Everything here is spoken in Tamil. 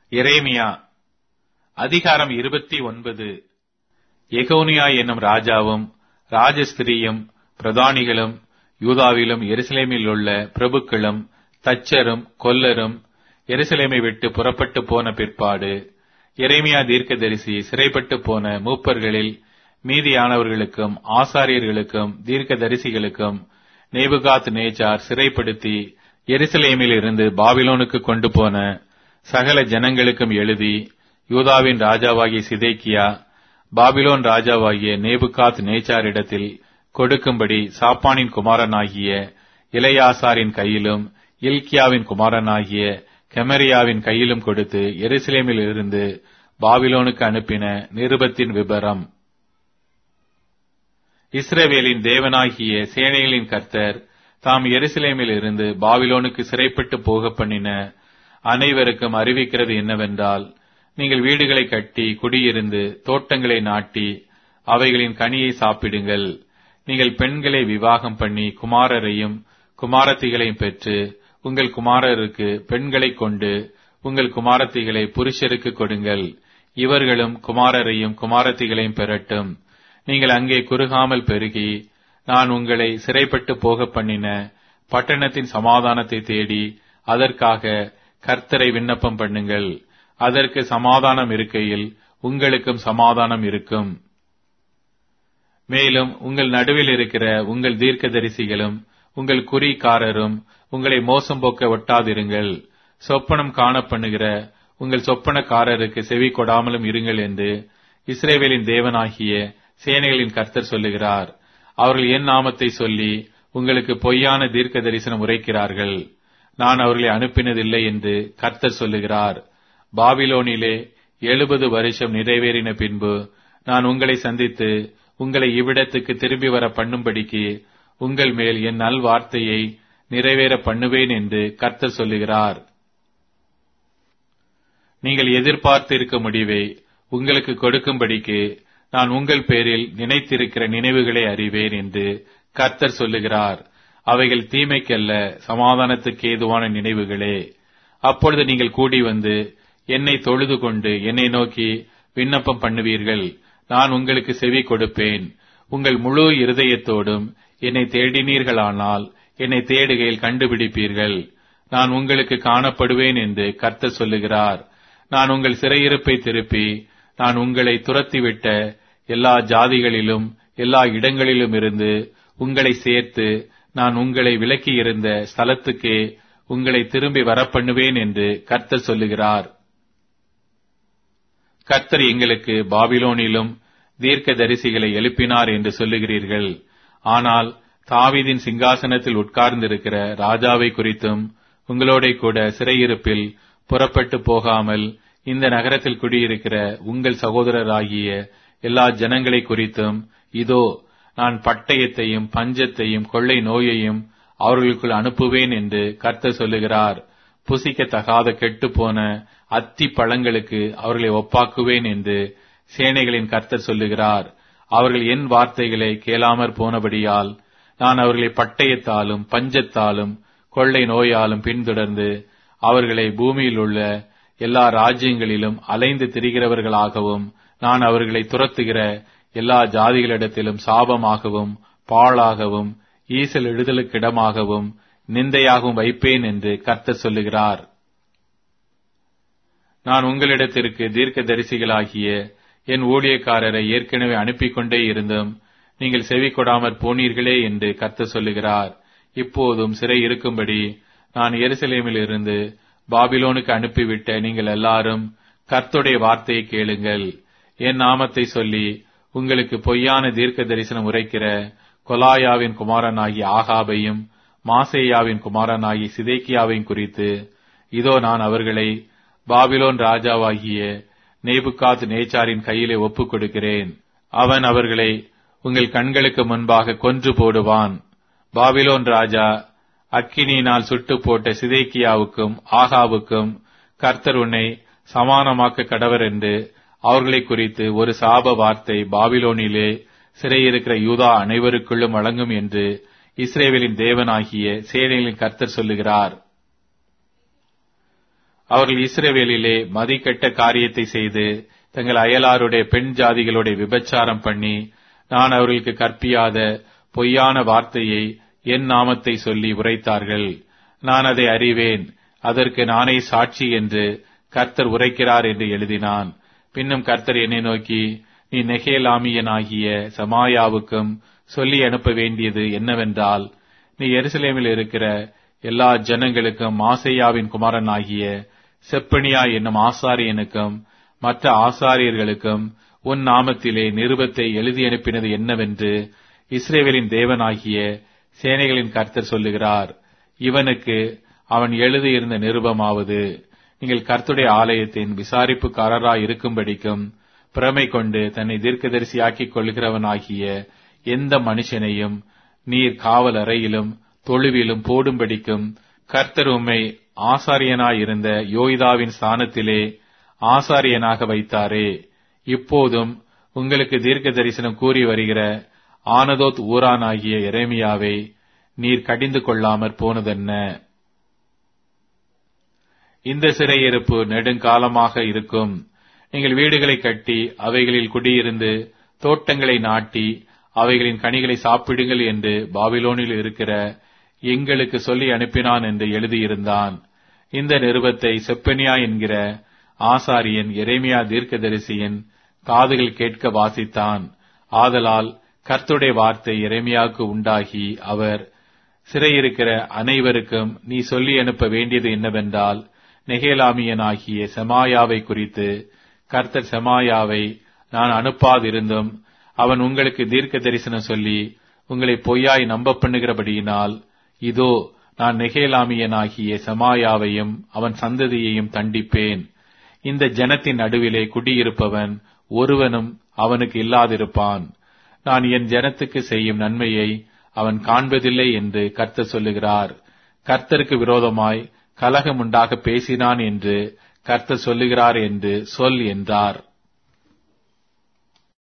எரேமியா அதிகாரம் இருபத்தி ஒன்பது எகோனியா என்னும் ராஜாவும் ராஜஸ்திரியும் பிரதானிகளும் யூதாவிலும் எருசலேமில் உள்ள பிரபுக்களும் தச்சரும் கொல்லரும் எருசலேமை விட்டு புறப்பட்டு போன பிற்பாடு எரேமியா தீர்க்கதரிசி சிறைப்பட்டு போன மூப்பர்களில் மீதியானவர்களுக்கும் ஆசாரியர்களுக்கும் தீர்க்கதரிசிகளுக்கும் நேபுகாத் நேச்சார் சிறைப்படுத்தி எருசலேமில் இருந்து பாபிலோனுக்கு கொண்டு போன சகல ஜனங்களுக்கும் எழுதி யூதாவின் ராஜாவாகிய சிதேக்கியா பாபிலோன் ராஜாவாகிய நேபுகாத் நேச்சாரிடத்தில் கொடுக்கும்படி சாப்பானின் குமாரனாகிய இளையாசாரின் கையிலும் இல்கியாவின் குமாரனாகிய கெமரியாவின் கையிலும் கொடுத்து எருசலேமில் இருந்து பாபிலோனுக்கு அனுப்பின நிருபத்தின் விபரம் இஸ்ரவேலின் தேவனாகிய சேனைகளின் கர்த்தர் தாம் எருசலேமில் இருந்து பாபிலோனுக்கு சிறைப்பட்டு போக பண்ணின அனைவருக்கும் அறிவிக்கிறது என்னவென்றால் நீங்கள் வீடுகளை கட்டி குடியிருந்து தோட்டங்களை நாட்டி அவைகளின் கனியை சாப்பிடுங்கள் நீங்கள் பெண்களை விவாகம் பண்ணி குமாரரையும் குமாரத்திகளையும் பெற்று உங்கள் குமாரருக்கு பெண்களை கொண்டு உங்கள் குமாரத்திகளை புருஷருக்கு கொடுங்கள் இவர்களும் குமாரரையும் குமாரத்திகளையும் பெறட்டும் நீங்கள் அங்கே குறுகாமல் பெருகி நான் உங்களை சிறைப்பட்டு போக பண்ணின பட்டணத்தின் சமாதானத்தை தேடி அதற்காக கர்த்தரை விண்ணப்பம் பண்ணுங்கள் அதற்கு சமாதானம் இருக்கையில் உங்களுக்கும் சமாதானம் இருக்கும் மேலும் உங்கள் நடுவில் இருக்கிற உங்கள் தீர்க்கதரிசிகளும் உங்கள் குறிக்காரரும் உங்களை மோசம் போக்க ஒட்டாதிருங்கள் சொப்பனம் காண பண்ணுகிற உங்கள் சொப்பனக்காரருக்கு செவி கொடாமலும் இருங்கள் என்று இஸ்ரேவேலின் தேவனாகிய சேனைகளின் கர்த்தர் சொல்லுகிறார் அவர்கள் என் நாமத்தை சொல்லி உங்களுக்கு பொய்யான தீர்க்க தரிசனம் உரைக்கிறார்கள் நான் அவர்களை அனுப்பினதில்லை என்று கர்த்தர் சொல்லுகிறார் பாபிலோனிலே எழுபது வருஷம் நிறைவேறின பின்பு நான் உங்களை சந்தித்து உங்களை இவ்விடத்துக்கு திரும்பி வர பண்ணும்படிக்கு உங்கள் மேல் என் நல் வார்த்தையை நிறைவேற பண்ணுவேன் என்று கர்த்தர் சொல்லுகிறார் நீங்கள் எதிர்பார்த்திருக்க முடிவை உங்களுக்கு கொடுக்கும்படிக்கு நான் உங்கள் பேரில் நினைத்திருக்கிற நினைவுகளை அறிவேன் என்று கர்த்தர் சொல்லுகிறார் அவைகள் தீமைக்கல்ல சமாதானத்துக்கு ஏதுவான நினைவுகளே அப்பொழுது நீங்கள் கூடி வந்து என்னை தொழுது கொண்டு என்னை நோக்கி விண்ணப்பம் பண்ணுவீர்கள் நான் உங்களுக்கு செவி கொடுப்பேன் உங்கள் முழு இருதயத்தோடும் என்னை தேடினீர்களானால் என்னை தேடுகையில் கண்டுபிடிப்பீர்கள் நான் உங்களுக்கு காணப்படுவேன் என்று கர்த்தர் சொல்லுகிறார் நான் உங்கள் சிறையிருப்பை திருப்பி நான் உங்களை துரத்திவிட்ட எல்லா ஜாதிகளிலும் எல்லா இடங்களிலும் இருந்து உங்களை சேர்த்து நான் உங்களை விலக்கி இருந்த ஸ்தலத்துக்கே உங்களை திரும்பி வரப்பண்ணுவேன் என்று கர்த்தர் சொல்லுகிறார் கர்த்தர் எங்களுக்கு பாபிலோனிலும் தீர்க்க தரிசிகளை எழுப்பினார் என்று சொல்லுகிறீர்கள் ஆனால் தாவீதின் சிங்காசனத்தில் உட்கார்ந்திருக்கிற ராஜாவை குறித்தும் உங்களோட கூட சிறையிருப்பில் புறப்பட்டு போகாமல் இந்த நகரத்தில் குடியிருக்கிற உங்கள் சகோதரராகிய எல்லா ஜனங்களை குறித்தும் இதோ நான் பட்டயத்தையும் பஞ்சத்தையும் கொள்ளை நோயையும் அவர்களுக்குள் அனுப்புவேன் என்று கர்த்தர் சொல்லுகிறார் புசிக்கத்தகாத கெட்டுப்போன அத்தி பழங்களுக்கு அவர்களை ஒப்பாக்குவேன் என்று சேனைகளின் கர்த்தர் சொல்லுகிறார் அவர்கள் என் வார்த்தைகளை கேளாமற் போனபடியால் நான் அவர்களை பட்டயத்தாலும் பஞ்சத்தாலும் கொள்ளை நோயாலும் பின்தொடர்ந்து அவர்களை பூமியில் உள்ள எல்லா ராஜ்யங்களிலும் அலைந்து திரிகிறவர்களாகவும் நான் அவர்களை துரத்துகிற எல்லா ஜாதிகளிடத்திலும் சாபமாகவும் பாழாகவும் ஈசல் எழுதலுக்கிடமாகவும் நிந்தையாகவும் வைப்பேன் என்று கர்த்தர் சொல்லுகிறார் நான் உங்களிடத்திற்கு தீர்க்க தரிசிகளாகிய என் ஊழியக்காரரை ஏற்கனவே அனுப்பிக் கொண்டே இருந்தும் நீங்கள் செவி கொடாமற் போனீர்களே என்று கர்த்தர் சொல்லுகிறார் இப்போதும் சிறை இருக்கும்படி நான் எருசலேமில் இருந்து பாபிலோனுக்கு அனுப்பிவிட்ட நீங்கள் எல்லாரும் கர்த்துடைய வார்த்தையை கேளுங்கள் என் நாமத்தை சொல்லி உங்களுக்கு பொய்யான தீர்க்க தரிசனம் உரைக்கிற கொலாயாவின் குமாரனாகிய ஆகாபையும் மாசேயாவின் குமாரனாகிய சிதேக்கியாவையும் குறித்து இதோ நான் அவர்களை பாபிலோன் ராஜாவாகிய நேபுகாத் நேச்சாரின் கையிலே ஒப்புக் கொடுக்கிறேன் அவன் அவர்களை உங்கள் கண்களுக்கு முன்பாக கொன்று போடுவான் பாபிலோன் ராஜா அக்கினியினால் சுட்டு போட்ட சிதேக்கியாவுக்கும் ஆகாவுக்கும் கர்த்தர் உன்னை சமானமாக்க கடவர் என்று அவர்களை குறித்து ஒரு சாப வார்த்தை பாபிலோனிலே சிறையிருக்கிற யூதா அனைவருக்குள்ளும் வழங்கும் என்று இஸ்ரேவேலின் தேவனாகிய சேனைகளின் கர்த்தர் சொல்லுகிறார் அவர்கள் இஸ்ரவேலிலே மதிக்கெட்ட காரியத்தை செய்து தங்கள் அயலாருடைய பெண் ஜாதிகளுடைய விபச்சாரம் பண்ணி நான் அவர்களுக்கு கற்பியாத பொய்யான வார்த்தையை என் நாமத்தை சொல்லி உரைத்தார்கள் நான் அதை அறிவேன் அதற்கு நானே சாட்சி என்று கர்த்தர் உரைக்கிறார் என்று எழுதினான் பின்னும் கர்த்தர் என்னை நோக்கி நீ நெகேலாமியனாகிய சமாயாவுக்கும் சொல்லி அனுப்ப வேண்டியது என்னவென்றால் நீ எருசலேமில் இருக்கிற எல்லா ஜனங்களுக்கும் மாசையாவின் குமாரனாகிய செப்பனியா என்னும் ஆசாரியனுக்கும் மற்ற ஆசாரியர்களுக்கும் உன் நாமத்திலே நிருபத்தை எழுதி அனுப்பினது என்னவென்று இஸ்ரேவேலின் தேவனாகிய சேனைகளின் கர்த்தர் சொல்லுகிறார் இவனுக்கு அவன் எழுதியிருந்த நிருபமாவது நீங்கள் கர்த்துடைய ஆலயத்தின் விசாரிப்புக்காரராய் இருக்கும்படிக்கும் பிரமை கொண்டு தன்னை தீர்க்கதரிசியாக்கிக் கொள்கிறவனாகிய எந்த மனுஷனையும் நீர் காவல் அறையிலும் தொழுவிலும் போடும்படிக்கும் கர்த்தர் உம்மை ஆசாரியனாயிருந்த யோய்தாவின் ஸ்தானத்திலே ஆசாரியனாக வைத்தாரே இப்போதும் உங்களுக்கு தீர்க்க தரிசனம் கூறி வருகிற ஆனதோத் ஊரானாகிய எரேமியாவை நீர் கடிந்து கொள்ளாமற் போனதென்ன இந்த சிறையிருப்பு நெடுங்காலமாக இருக்கும் நீங்கள் வீடுகளை கட்டி அவைகளில் குடியிருந்து தோட்டங்களை நாட்டி அவைகளின் கனிகளை சாப்பிடுங்கள் என்று பாபிலோனில் இருக்கிற எங்களுக்கு சொல்லி அனுப்பினான் என்று எழுதியிருந்தான் இந்த நிருபத்தை செப்பனியா என்கிற ஆசாரியன் எரேமியா தீர்க்கதரிசியின் காதுகள் கேட்க வாசித்தான் ஆதலால் கர்த்துடைய வார்த்தை எரேமியாவுக்கு உண்டாகி அவர் சிறையிருக்கிற அனைவருக்கும் நீ சொல்லி அனுப்ப வேண்டியது என்னவென்றால் நெகேலாமியனாகிய செமாயாவை குறித்து கர்த்தர் செமாயாவை நான் அனுப்பாதிருந்தும் அவன் உங்களுக்கு தீர்க்க தரிசனம் சொல்லி உங்களை பொய்யாய் நம்ப பண்ணுகிறபடியினால் இதோ நான் நெகேலாமியனாகிய செமாயாவையும் அவன் சந்ததியையும் தண்டிப்பேன் இந்த ஜனத்தின் நடுவிலே குடியிருப்பவன் ஒருவனும் அவனுக்கு இல்லாதிருப்பான் நான் என் ஜனத்துக்கு செய்யும் நன்மையை அவன் காண்பதில்லை என்று கர்த்தர் சொல்லுகிறார் கர்த்தருக்கு விரோதமாய் கலகம் உண்டாக பேசினான் என்று கர்த்தர் சொல்லுகிறார் என்று சொல் என்றார்